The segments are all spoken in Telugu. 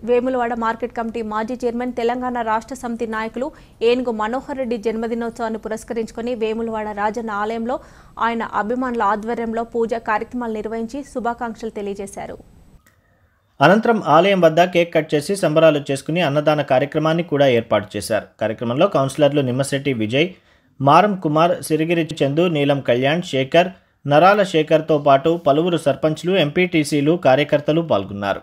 వేములవాడ మార్కెట్ కమిటీ మాజీ చైర్మన్ తెలంగాణ రాష్ట్ర సమితి నాయకులు ఏనుగు మనోహర్ రెడ్డి జన్మదినోత్సవాన్ని పురస్కరించుకొని వేములవాడ రాజన్న ఆలయంలో ఆయన అభిమానుల ఆధ్వర్యంలో పూజ కార్యక్రమాలు నిర్వహించి శుభాకాంక్షలు తెలియజేశారు అనంతరం ఆలయం వద్ద కేక్ కట్ చేసి సంబరాలు చేసుకుని అన్నదాన కార్యక్రమాన్ని కూడా ఏర్పాటు చేశారు కార్యక్రమంలో కౌన్సిలర్లు నిమ్మశెట్టి విజయ్ మారం కుమార్ సిరిగిరి చందు నీలం కళ్యాణ్ శేఖర్ నరాల శేఖర్తో పాటు పలువురు సర్పంచ్లు ఎంపీటీసీలు కార్యకర్తలు పాల్గొన్నారు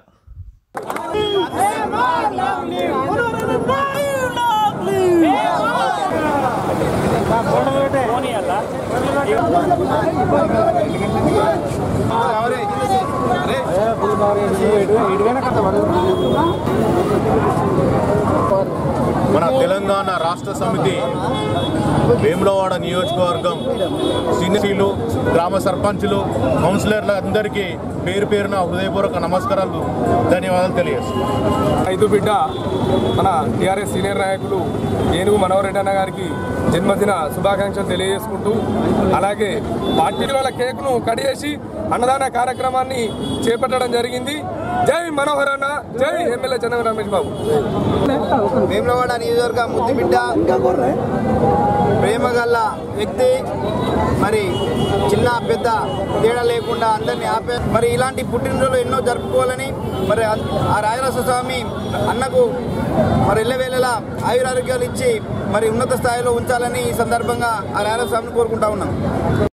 మన తెలంగాణ రాష్ట్ర సమితి వేములవాడ నియోజకవర్గం సీనియర్లు గ్రామ సర్పంచులు కౌన్సిలర్ల అందరికీ పేరు పేరున హృదయపూర్వక నమస్కారాలు ధన్యవాదాలు తెలియజేస్తున్నాను రైతు బిడ్డ మన టీఆర్ఎస్ సీనియర్ నాయకులు ఏనుగు మనోహర్ రెడ్డి అన్న గారికి జన్మదిన శుభాకాంక్షలు తెలియజేసుకుంటూ అలాగే పార్టీ వాళ్ళ కేకును కట్ చేసి అన్నదాన కార్యక్రమాన్ని చేపట్టడం జరిగింది జై మనోహర్ అన్న జై ఎమ్మెల్యే చంద్ర రమేష్ బాబు వేములవాడ నియోజకవర్గ ముద్దుబిడ్డ ప్రేమ గల్ల వ్యక్తి మరి చిన్న పెద్ద తేడా లేకుండా అందరినీ ఆపే మరి ఇలాంటి పుట్టినరోజులు ఎన్నో జరుపుకోవాలని మరి అన్- ఆ రాజరాజ స్వామి అన్నకు మరి ఎల్లవేళలా ఆయురారోగ్యాలు ఇచ్చి మరి ఉన్నత స్థాయిలో ఉంచాలని ఈ సందర్భంగా ఆ రాజరాజ స్వామిని కోరుకుంటా ఉన్నాం